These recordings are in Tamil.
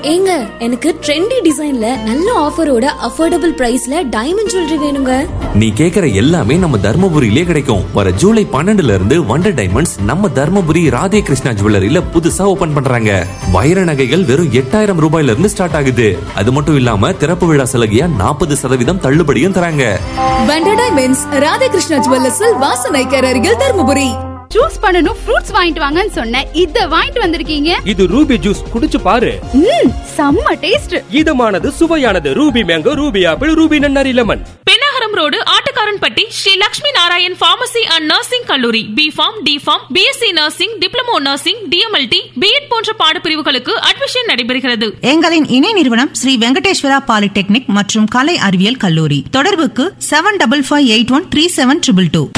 ஏங்க எனக்கு ட்ரெண்டி டிசைன்ல நல்ல ஆஃபரோட அஃபோர்டபுள் பிரைஸ்ல டைமண்ட் ஜுவல்லரி வேணுங்க நீ கேக்குற எல்லாமே நம்ம தர்மபுரியிலே கிடைக்கும் வர ஜூலை பன்னெண்டுல இருந்து வண்டர் டைமண்ட்ஸ் நம்ம தர்மபுரி ராதே கிருஷ்ணா ஜுவல்லரியில புதுசா ஓபன் பண்றாங்க வைர நகைகள் வெறும் எட்டாயிரம் ரூபாயில இருந்து ஸ்டார்ட் ஆகுது அது மட்டும் இல்லாம திறப்பு விழா சலுகையா நாற்பது சதவீதம் தள்ளுபடியும் தராங்க வண்டர் டைமண்ட்ஸ் ராதாகிருஷ்ணா ஜுவல்லர்ஸில் வாசனைக்கர் அருகில் தருமபுரி ஜூஸ் பண்ணனும் ஃப்ரூட்ஸ் வாங்கிட்டு வாங்கன்னு சொன்னேன் இத வாங்கிட்டு வந்திருக்கீங்க இது ரூபி ஜூஸ் குடிச்சு பாரு ம் செம்ம டேஸ்ட் இதமானது சுவையானது Ruby mango Ruby apple Ruby நன்னாரி lemon Pennagaram road Attukaranpatti Sri Lakshmi Narayan pharmacy and nursing கல்லூரி B Pharm D Pharm BSc nursing diploma nursing DMLT BEd போன்ற பாடப்பிரிவுகளுக்கு அட்மிஷன் நடைபெறுகிறது எங்களின் இணை நிறுவனம் ஸ்ரீ வெங்கடேஸ்வரா பாலிடெக்னிக் மற்றும் கலை அறிவியல் கல்லூரி தொடர்புக்கு seven double five eight one three seven triple two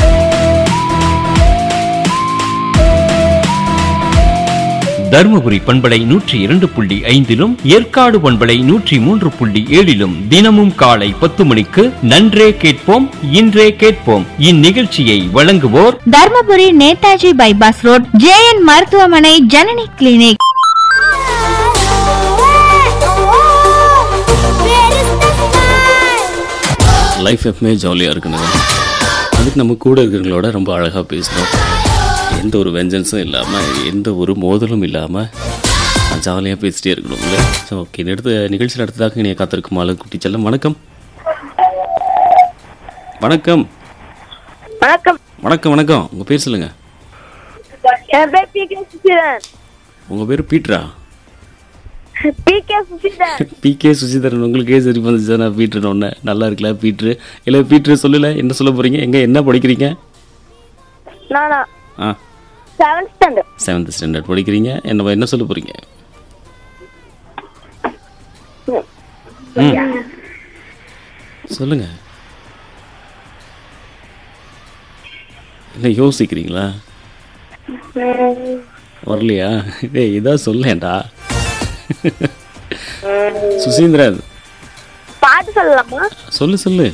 Dharmapuri பண்பலை நூற்றி இரண்டு புள்ளி ஐந்திலும் ஏற்காடு பண்பலை நூற்றி மூன்று புள்ளி ஏழிலும் தினமும் காலை பத்து மணிக்கு நன்றே கேட்போம் இன்றே கேட்போம் இந்நிகழ்ச்சியை வழங்குவோர் Dharmapuri Netaji bypass road JN மருத்துவமனை ஜனனி கிளினிக் லைஃப் எப்பவுமே ஜாலியாக இருக்கணும் அதுக்கு நம்ம கூட இருக்கிறவங்களோட ரொம்ப அழகாக பேசணும் எந்த ஒரு வெஞ்சன்ஸும் இல்லாமல் எந்த ஒரு மோதலும் இல்லாமல் ஜாலியாக பேசிட்டே இருக்கணும் இல்லை ஸோ ஓகே அடுத்த நிகழ்ச்சியில் அடுத்ததாக நீ காத்திருக்கும் ஆளு குட்டி செல்லம் வணக்கம் வணக்கம் வணக்கம் வணக்கம் வணக்கம் உங்கள் பேர் சொல்லுங்கள் என் பேர் பி கே சுசிதரன் உங்கள் பேர் பீட்ரா P K Suchitharan P K Suchitharan உங்களுக்கே சரி வந்துச்சு நான் பீட்ரு ஒன்று நல்லா இருக்குல்ல பீட்ரு இல்லை பீட்ரு சொல்லல என்ன சொல்ல போகிறீங்க எங்கே என்ன படிக்கிறீங்க நானா ஆ செவன்த் ஸ்டாண்டர்ட் செவன்த் ஸ்டாண்டர்ட் படிக்கிறீங்க என்ன என்ன சொல்ல போகிறீங்க ம் சொல்லுங்க என்ன யோசிக்கிறீங்களா வரலையா டேய் இதான் சொல்லேன்டா சுசீந்திரன் பாட்டு சொல்லலாமா சொல்லு சொல்லு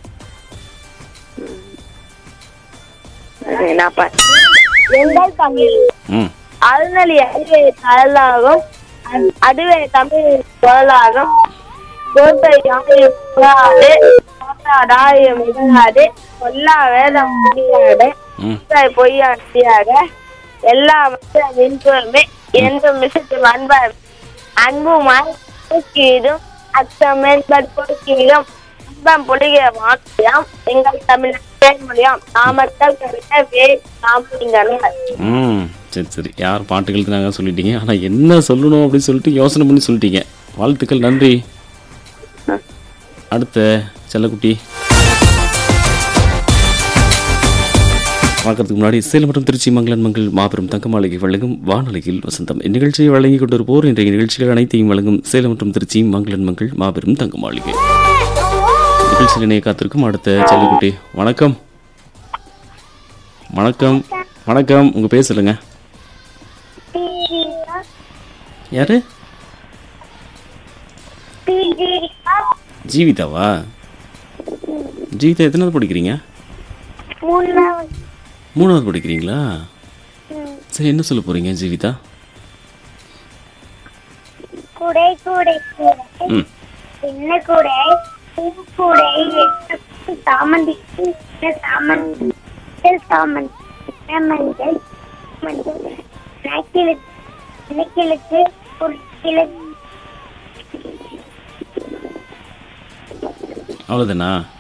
நான் பாட்டு எங்கள் தமிழ் ம் அருணலி அறிவை கடலாகும் அ- அதுவே தமிழ் குரலாகும் கோட்டை யாரு கோட்டாடாயம் இடாது கொல்லா வேதம் முடியாது ம் பொய்யா முடியாக எல்லா மக்கள் மின்புறமே என்றும் மிசத்து அன்பார் அன்புமாய் கொடுக்கீதும் அச்சம் மேம்பட் கொடுக்கீதும் அன்பம் பொழிகிற வாக்கியம் எங்கள் தமிழ் தேன்மொழியாம் நாமக்கல் கவிதை வே நாமலிங்கனார் ம் சரி சரி யார் பாட்டுகள் எழுதுனாங்க சொல்லிட்டீங்க ஆனால் என்ன சொல்லணும் அப்படின்னு சொல்லிட்டு யோசனை பண்ணி சொல்லிட்டீங்க வாழ்த்துக்கள் நன்றி அடுத்த செல்லக்குட்டி பார்க்கறதுக்கு முன்னாடி சேலம் மற்றும் திருச்சி மங்களன் மங்கள் மாபெரும் தங்க மாளிகை வழங்கும் வானொலியில் வசந்தம் இந்நிகழ்ச்சியை வழங்கிக் கொண்டிருப்போர் இன்றைய நிகழ்ச்சிகள் அனைத்தையும் வழங்கும் சேலம் மற்றும் திருச்சி மங்களன் மங்கள் மாபெரும் தங்க மாளிகை நிகழ்ச்சியில் இணைய காத்திருக்கும் அடுத்த செல்லக்குட்டி வணக்கம் வணக்கம் வணக்கம் உங்க பேர் சொல்லுங்க யாரு ஜீவிதாவா ஜீவிதா எத்தனாவது படிக்கிறீங்க மூணாவது படிக்கிறீங்களா சரி என்ன சொல்ல போறீங்க ஜீவிதா கூடை கூடை கூடை ம் சின்ன கூடை சின்ன கூடை எட்டு சாமந்தி சின்ன சாமந்தி சின்ன சாமந்தி சின்ன மஞ்சள் மஞ்சள் நக்கிழுக்கு நக்கிழுக்கு ஒரு கிழக்கு அவ்வளோதானா